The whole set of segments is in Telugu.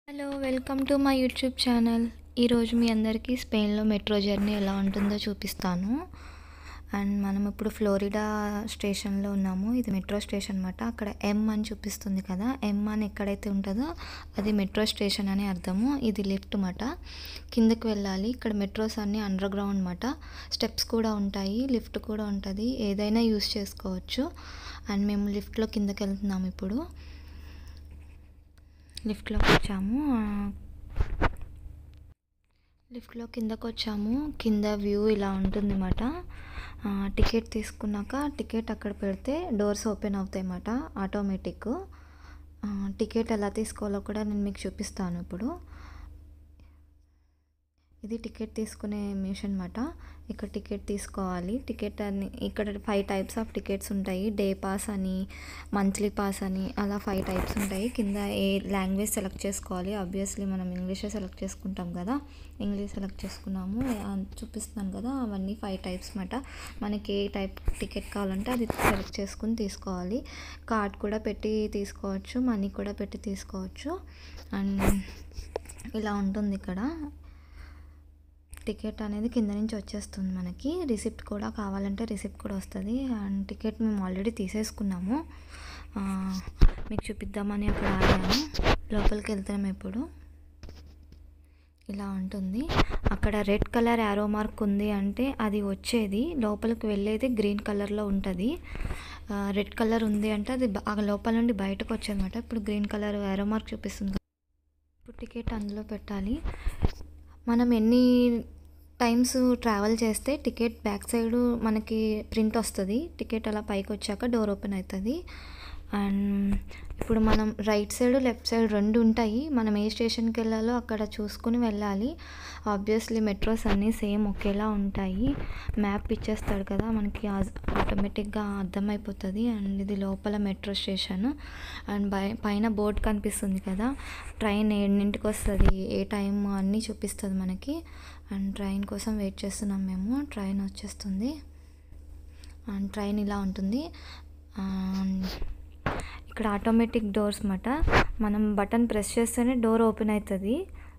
Hello welcome to my YouTube channel ఈరోజు మీ అందరికీ స్పెయిన్లో మెట్రో జర్నీ ఎలా ఉంటుందో చూపిస్తాను అండ్ మనం ఇప్పుడు ఫ్లోరిడా స్టేషన్లో ఉన్నాము ఇది మెట్రో స్టేషన్ అనమాట అక్కడ ఎం అని చూపిస్తుంది కదా ఎం అని ఎక్కడైతే ఉంటుందో అది మెట్రో స్టేషన్ అని అర్థము ఇది లిఫ్ట్ అన్నమాట కిందకి వెళ్ళాలి ఇక్కడ మెట్రోస్ అన్నీ అండర్ గ్రౌండ్ అనమాట స్టెప్స్ కూడా ఉంటాయి లిఫ్ట్ కూడా ఉంటుంది ఏదైనా యూస్ చేసుకోవచ్చు అండ్ మేము లిఫ్ట్లో కిందకి వెళ్తున్నాము ఇప్పుడు లిఫ్ట్లోకి వచ్చాము ఆ, లిఫ్ట్లో కిందకు వచ్చాము కింద వ్యూ ఇలా ఉంటుంది అన్నమాట టికెట్ తీసుకున్నాక టికెట్ అక్కడ పెడితే డోర్స్ ఓపెన్ అవుతాయి అన్నమాట ఆటోమేటిక్ టికెట్ ఎలా తీసుకోవాలో కూడా నేను మీకు చూపిస్తాను ఇప్పుడు ఇది టికెట్ తీసుకునే మిషన్ అనమాట ఇక్కడ టికెట్ తీసుకోవాలి టికెట్ అని ఇక్కడ ఫైవ్ టైప్స్ ఆఫ్ టికెట్స్ ఉంటాయి డే పాస్ అని మంత్లీ పాస్ అని అలా ఫైవ్ టైప్స్ ఉంటాయి కింద ఏ లాంగ్వేజ్ సెలెక్ట్ చేసుకోవాలి ఆబ్వియస్లీ మనం ఇంగ్లీషే సెలెక్ట్ చేసుకుంటాం కదా ఇంగ్లీష్ సెలెక్ట్ చేసుకున్నాము ఆ, చూపిస్తున్నాను కదా అవన్నీ ఫైవ్ టైప్స్ అనమాట మనకి ఏ టైప్ టికెట్ కావాలంటే అది సెలెక్ట్ చేసుకుని తీసుకోవాలి కార్డ్ కూడా పెట్టి తీసుకోవచ్చు మనీ కూడా పెట్టి తీసుకోవచ్చు అండ్ ఇలా ఉంటుంది ఇక్కడ టికెట్ అనేది కింద నుంచి వచ్చేస్తుంది మనకి రిసిప్ట్ కూడా కావాలంటే రిసిప్ట్ కూడా వస్తుంది అండ్ టికెట్ మేము ఆల్రెడీ తీసేసుకున్నాము ఆ, మీకు చూపిద్దామని అక్కడ ఆగాను లోపలికి వెళ్తాము ఇప్పుడు ఇలా ఉంటుంది అక్కడ రెడ్ కలర్ యారో మార్క్ ఉంది అంటే అది వచ్చేది లోపలికి వెళ్ళేది గ్రీన్ కలర్లో ఉంటుంది రెడ్ కలర్ ఉంది అంటే అది బ- ఆ లోపల నుండి బయటకు వచ్చేదన్నమాట ఇప్పుడు గ్రీన్ కలర్ యారో మార్క్ చూపిస్తుంది కదా. ఇప్పుడు టికెట్ అందులో పెట్టాలి మనం ఎన్ని టైమ్స్ ట్రావెల్ చేస్తే టికెట్ బ్యాక్ సైడ్ మనకి ప్రింట్ వస్తుంది టికెట్ అలా పైకి వచ్చాక డోర్ ఓపెన్ అవుతుంది అండ్ ఇప్పుడు మనం రైట్ సైడ్ లెఫ్ట్ సైడ్ రెండు ఉంటాయి మనం ఏ స్టేషన్కి వెళ్ళాలో అక్కడ చూసుకుని వెళ్ళాలి ఆబ్వియస్లీ మెట్రోస్ అన్నీ సేమ్ ఒకేలా ఉంటాయి మ్యాప్ ఇచ్చేస్తాడు కదా మనకి ఆటోమేటిక్గా అర్థమైపోతుంది అండ్ ఇది లోపల మెట్రో స్టేషన్ అండ్ బై పైన బోర్డ్ కనిపిస్తుంది కదా ట్రైన్ ఎన్నింటికి వస్తుంది ఏ టైం అన్నీ చూపిస్తుంది మనకి అండ్ ట్రైన్ కోసం వెయిట్ చేస్తున్నాం మేము ట్రైన్ వచ్చేస్తుంది అండ్ ట్రైన్ ఇలా ఉంటుంది అండ్ ఇక్కడ ఆటోమేటిక్ డోర్స్ మాట మనం బటన్ ప్రెస్ చేస్తేనే డోర్ ఓపెన్ అవుతుంది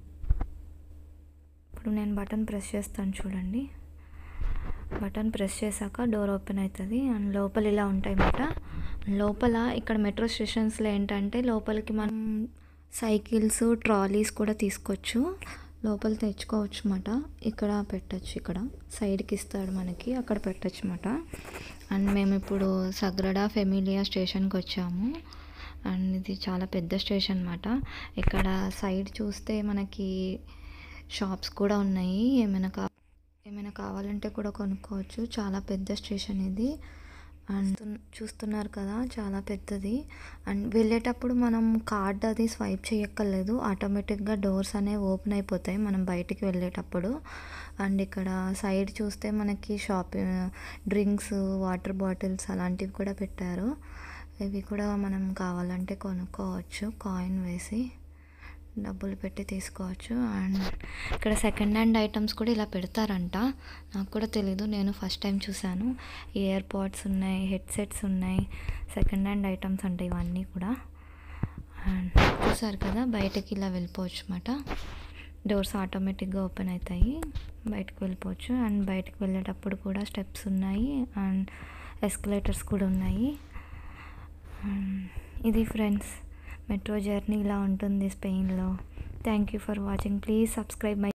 ఇప్పుడు నేను బటన్ ప్రెస్ చేస్తాను చూడండి బటన్ ప్రెస్ చేశాక డోర్ ఓపెన్ అవుతుంది అండ్ లోపల ఇలా ఉంటాయి అన్నమాట లోపల ఇక్కడ మెట్రో స్టేషన్స్లో ఏంటంటే లోపలికి మనం సైకిల్స్ ట్రాలీస్ కూడా తీసుకోవచ్చు లోపల తెచ్చుకోవచ్చు అన్నమాట ఇక్కడ పెట్టచ్చు ఇక్కడ సైడ్కి ఇస్తాడు మనకి అక్కడ పెట్టచ్చు అన్నమాట అండ్ మేము ఇప్పుడు సగ్రడా ఫెమిలియా స్టేషన్కి వచ్చాము అండ్ ఇది చాలా పెద్ద స్టేషన్ అన్నమాట ఇక్కడ సైడ్ చూస్తే మనకి షాప్స్ కూడా ఉన్నాయి ఏమైనా కా ఏమైనా కావాలంటే కూడా కొనుక్కోవచ్చు చాలా పెద్ద స్టేషన్ ఇది అండ్ చూస్తున్నారు కదా చాలా పెద్దది అండ్ వెళ్ళేటప్పుడు మనం కార్డ్ అది స్వైప్ చేయక్కర్లేదు ఆటోమేటిక్గా డోర్స్ అనేవి ఓపెన్ అయిపోతాయి మనం బయటికి వెళ్ళేటప్పుడు అండ్ ఇక్కడ సైడ్ చూస్తే మనకి షాప్ డ్రింక్స్ వాటర్ బాటిల్స్ అలాంటివి కూడా పెట్టారు ఇవి కూడా మనం కావాలంటే కొనుక్కోవచ్చు కాయిన్ వేసి డబ్బులు పెట్టి తీసుకోవచ్చు అండ్ ఇక్కడ సెకండ్ హ్యాండ్ ఐటమ్స్ కూడా ఇలా పెడతారంట నాకు కూడా తెలీదు నేను ఫస్ట్ టైం చూశాను ఇయర్ పాడ్స్ ఉన్నాయి హెడ్సెట్స్ ఉన్నాయి సెకండ్ హ్యాండ్ ఐటమ్స్ అంటే ఇవన్నీ కూడా అండ్ చూసారు కదా బయటకి ఇలా వెళ్ళిపోవచ్చు అన్నమాట డోర్స్ ఆటోమేటిక్గా ఓపెన్ అవుతాయి బయటకు వెళ్ళిపోవచ్చు అండ్ బయటకు వెళ్ళేటప్పుడు కూడా స్టెప్స్ ఉన్నాయి అండ్ ఎస్కలేటర్స్ కూడా ఉన్నాయి అండ్ ఇది ఫ్రెండ్స్ మెట్రో జర్నీ ఇలా ఉంటుంది స్పెయిన్లో thank you for watching please subscribe my